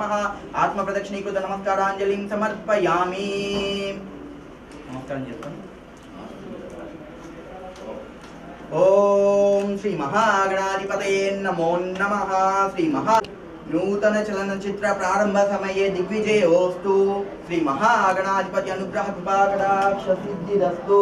నమః ఆత్మ ప్రదక్షిణీకృత నమస్కారాంజలిం సమర్పయామి నమస్కారం చేస్తాను ఓం శ్రీ మహాగణాధిపతయే నమో నమః శ్రీ మహా నూతన చలనచిత్ర ప్రారంభ సమయే దిగ్విజయోస్తు శ్రీ మహాగణాధిపతి అనుగ్రహ కృపాకటాక్ష సిద్ధిరస్తు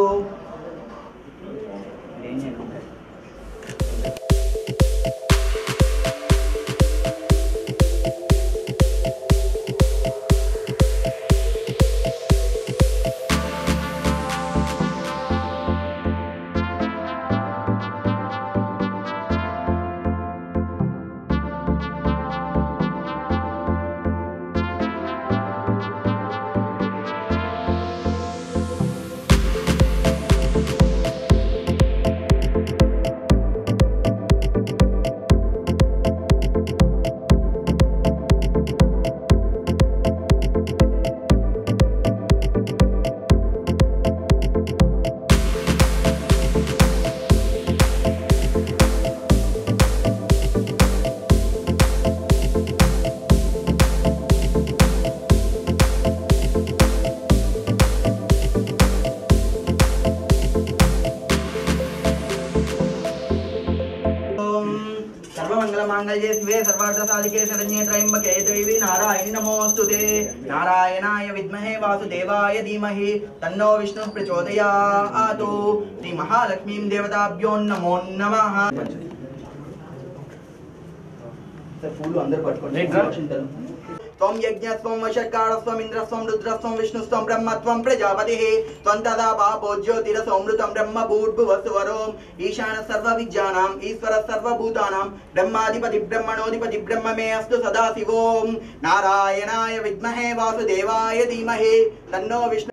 ఓం సర్వమంగళమాంగళ్యే శివే సర్వార్థసాధికే శరణ్యే త్రయంబకే దేవి నారాయణి నమోస్తుతే నారాయణాయ విద్మహే వాసుదేవాయ ధీమహి తన్నో విష్ణు ప్రచోదయాతు శ్రీ మహాలక్ష్మీం దేవతాభ్యో నమో నమః పూలు అందరూ పట్టుకోండి చింతలు త్వం యజ్ఞస్వం వశకారస్వం ఇంద్రస్వం రుద్రస్వం విష్ణుస్వం బ్రహ్మత్వం ప్రజాపతి త్వం తదా పాపో జ్యోతిరసోమృతం బ్రహ్మ భూర్భువస్వరోం ఈశాన సర్వ విద్యానాం ఈశ్వర సర్వభూతానాం బ్రహ్మాధిపతి బ్రహ్మణోధిపతి బ్రహ్మ మే అస్తు సదాశివోం నారాయణాయ విద్మహే వాసుదేవాయ ధీమహి తన్నో విష్ణు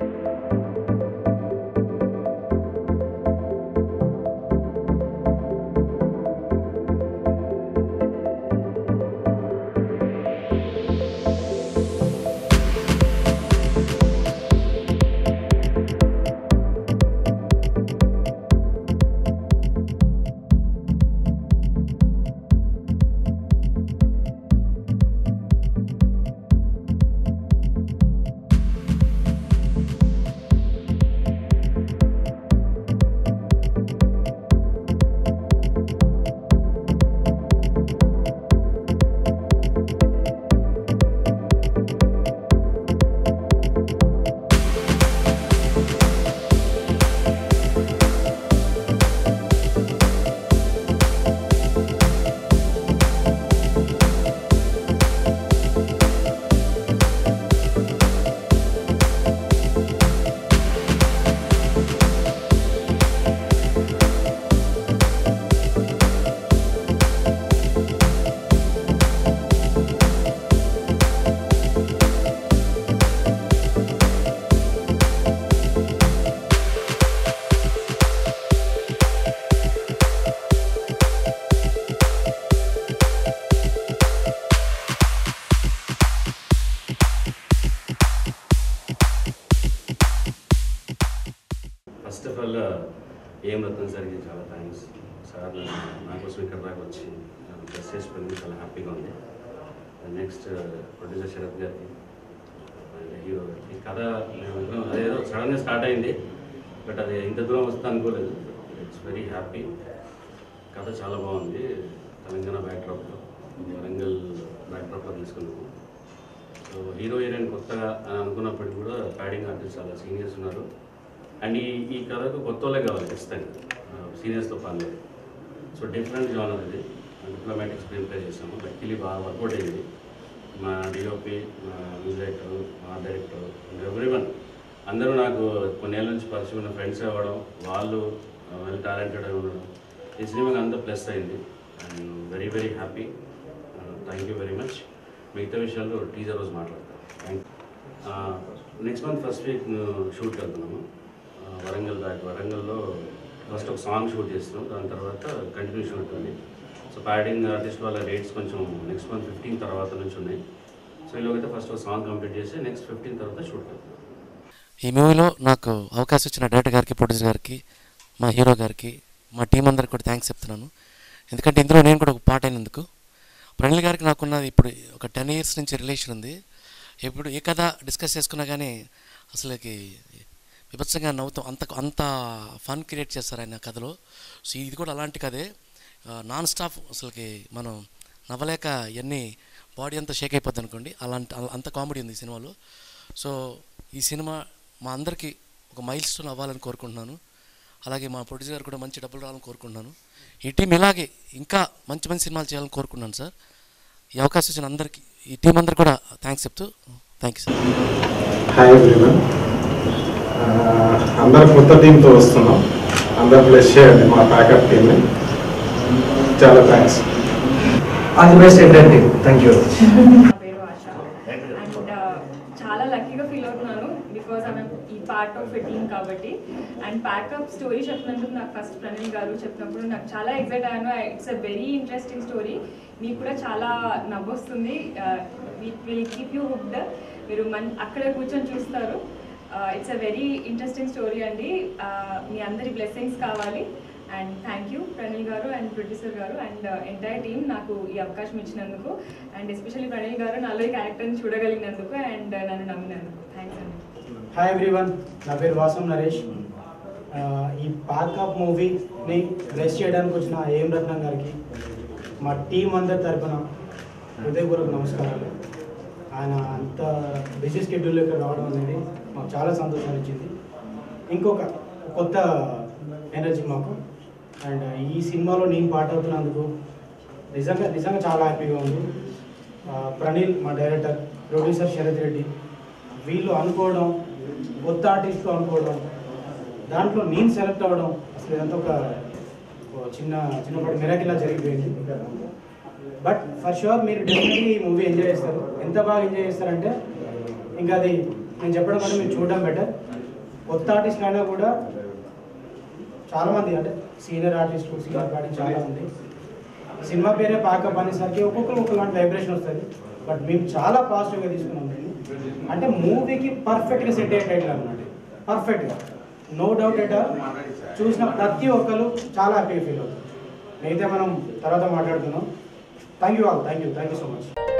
ఫస్ట్ ఆఫ్ ఆల్ ఏం రత్నం సార్కి చాలా థ్యాంక్స్ సార్ నా కోసం ఇక్కడ దాకా వచ్చి ప్రెస్ చేసి పెళ్ళి చాలా హ్యాపీగా ఉంది నెక్స్ట్ ప్రొడ్యూసర్ శరత్ గారికి and హీరో గారికి ఈ కథ మేము ఇద్దరం అదేదో సడన్గా స్టార్ట్ అయింది బట్ అది ఇంత దూరం వస్తుంది అనుకోలేదు ఇట్స్ వెరీ హ్యాపీ కథ చాలా బాగుంది తెలంగాణ బ్యాక్డ్రాప్లో వరంగల్ బ్యాక్డ్రాప్లో తీసుకున్నాము సో హీరో హీరోయిన్ కొత్తగా అని అనుకున్నప్పటికీ కూడా ప్యాడింగ్ ఆర్టిస్ట్ చాలా సీనియర్స్ ఉన్నారు అండ్ ఈ ఈ కథకు కొత్త వాళ్ళే కావాలి ఖచ్చితంగా సీనియర్స్తో పని లేదు సో డిఫరెంట్ జానర్ ఇది డిప్లొమాటిక్ స్క్రీన్ ప్లే చేసాము లక్కీలీ బాగా వర్కౌట్ అయింది మా డిఓపి మా మ్యూజిక్ డైరెక్టర్ మా డైరెక్టర్ ఎవ్రీ వన్ అందరూ నాకు కొన్నేళ్ళ నుంచి పరిచయం ఉన్న ఫ్రెండ్స్ అవ్వడం వాళ్ళు వెల్ టాలెంటెడ్ అయి ఉండడం ఈ సినిమాకి అంతా ప్లస్ అయింది and very very happy thank you very much మిగతా విషయాలు టీజర్ రోజు మాట్లాడతాను thank next month first week షూట్కి వెళ్తున్నాము ఆ, వరంగల్ దాకా వరంగల్లో ఫస్ట్ ఒక సాంగ్ షూట్ చేస్తున్నాం దాని తర్వాత కంటిన్యూషన్ ఉంటుంది సో ప్యాడింగ్ ఆర్టిస్ట్ వాళ్ళ డేట్స్ కొంచెం నెక్స్ట్ మంత్ ఫిఫ్టీన్ తర్వాత నుంచి ఉన్నాయి సో ఇలాగైతే ఫస్ట్ ఒక సాంగ్ కంప్లీట్ చేసి నెక్స్ట్ ఫిఫ్టీన్ తర్వాత షూట్ వెళ్తాం ఈ మూవీలో నాకు అవకాశం ఇచ్చిన డైరెక్టర్ గారికి ప్రొడ్యూసర్ గారికి మా హీరో గారికి మా టీం అందరికి కూడా థ్యాంక్స్ చెప్తున్నాను ఎందుకంటే ఇందులో నేను కూడా ఒక పాట అయినందుకు ప్రణల్ గారికి నాకున్నది ఇప్పుడు ఒక టెన్ ఇయర్స్ నుంచి రిలేషన్ ఉంది ఎప్పుడు ఏ కథ డిస్కస్ చేసుకున్నా కానీ అసలుకి విభత్సంగా నవ్వుతాం అంత అంత ఫన్ క్రియేట్ చేస్తారు ఆయన కథలో సో ఇది కూడా అలాంటి కథే నాన్ స్టాప్ అసలుకి మనం నవ్వలేక ఎన్ని బాడీ అంతా షేక్ అయిపోద్ది అనుకోండి అలాంటి అలా- అంత కామెడీ ఉంది ఈ సినిమాలో సో ఈ సినిమా మా అందరికీ ఒక మైల్ స్టోన్ అవ్వాలని కోరుకుంటున్నాను అలాగే మా ప్రొడ్యూసర్ గారు కూడా మంచి డబ్బులు రావాలని కోరుకుంటున్నాను ఈ టీం ఇలాగే ఇంకా మంచి మంచి సినిమాలు చేయాలని కోరుకుంటున్నాను సార్ ఈ అవకాశం ఇచ్చిన అందరికీ ఈ టీం అందరు కూడా థ్యాంక్స్ చెప్తూ thank you sir hi everyone అందరు కొత్త టీంతో వస్తున్నాం అందరు బ్లెస్ చేయండి మా ప్యాకప్ టీమ్ని చాలా thanks all the best entire team thank you నా పేరు ఆశ అండ్ చాలా లక్కీగా ఫీల్ అవుతున్నాను బికాస్ ఆమె ఈ పార్ట్ ఆఫ్ టీమ్ కాబట్టి అండ్ ప్యాకప్ స్టోరీ చెప్పినందుకు నాకు ఫస్ట్ ప్రణీల్ గారు చెప్పినప్పుడు నాకు చాలా ఎక్సైట్ అయ్యాను it's a very interesting story మీకు కూడా చాలా నవ్వొస్తుంది విల్ కీప్ యూ హుక్డ్ మీరు మన్ అక్కడే కూర్చొని చూస్తారు it's a very interesting story అండి Uh, మీ అందరి బ్లెస్సింగ్స్ కావాలి అండ్ థ్యాంక్ యూ ప్రణీల్ గారు అండ్ ప్రొడ్యూసర్ గారు అండ్ ఎంటైర్ టీమ్ నాకు ఈ అవకాశం ఇచ్చినందుకు అండ్ ఎస్పెషల్లీ ప్రణీల్ గారు నాలో ఈ క్యారెక్టర్ని చూడగలిగినందుకు అండ్ నన్ను నమ్మినందుకు థ్యాంక్స్ అండి హాయ్ ఎవ్రీవన్ నా పేరు వాసం నరేష్ ఆ, ఈ ప్యాకప్ మూవీని బ్లెస్ చేయడానికి వచ్చిన ఏం రత్నం గారికి మా టీం అందరి తరపున హృదయపూర్వక నమస్కారాలు ఆయన అంత బిజీ స్కెడ్యూల్లో ఇక్కడ రావడం అనేది మాకు చాలా సంతోషాన్ని ఇచ్చింది ఇంకొక కొత్త ఎనర్జీ మాకు అండ్ ఈ సినిమాలో నేను పాట అవుతున్నందుకు నిజంగా నిజంగా చాలా హ్యాపీగా ఉంది ఆ, ప్రణీల్ మా డైరెక్టర్ ప్రొడ్యూసర్ శరత్ రెడ్డి వీళ్ళు అనుకోవడం కొత్త ఆర్టిస్ట్తో అనుకోవడం దాంట్లో నేను సెలెక్ట్ అవ్వడం అసలు ఇదంతా ఒక ఒక చిన్న చిన్నపాటి మెరకిలా జరిగిపోయింది బట్ ఫర్ షూర్ మీరు డెఫినెట్లీ ఈ మూవీ ఎంజాయ్ చేస్తారు ఎంత బాగా ఎంజాయ్ చేస్తారంటే ఇంకా అది నేను చెప్పడం కంటే మీరు చూడడం బెటర్ కొత్త ఆర్టిస్ట్ అయినా కూడా చాలా మంది అంటే సీనియర్ ఆర్టిస్టులు సీనియర్ పార్టీ చాలా ఉంది సినిమా పేరే ప్యాకప్ అనేసరికి ఒక్కొక్కరు ఒకలాంటి వైబ్రేషన్ వస్తుంది బట్ మేము చాలా పాజిటివ్గా తీసుకున్నాం దీన్ని అంటే మూవీకి పర్ఫెక్ట్గా సెట్ అయ్యే టైటిల్ అనమాట పర్ఫెక్ట్గా నో డౌట్ ఎట్ ఆల్ చూసిన ప్రతి ఒక్కరు చాలా హ్యాపీగా ఫీల్ అవుతారు మిగతా మనం తర్వాత మాట్లాడుతున్నాం thank you all thank you thank you so much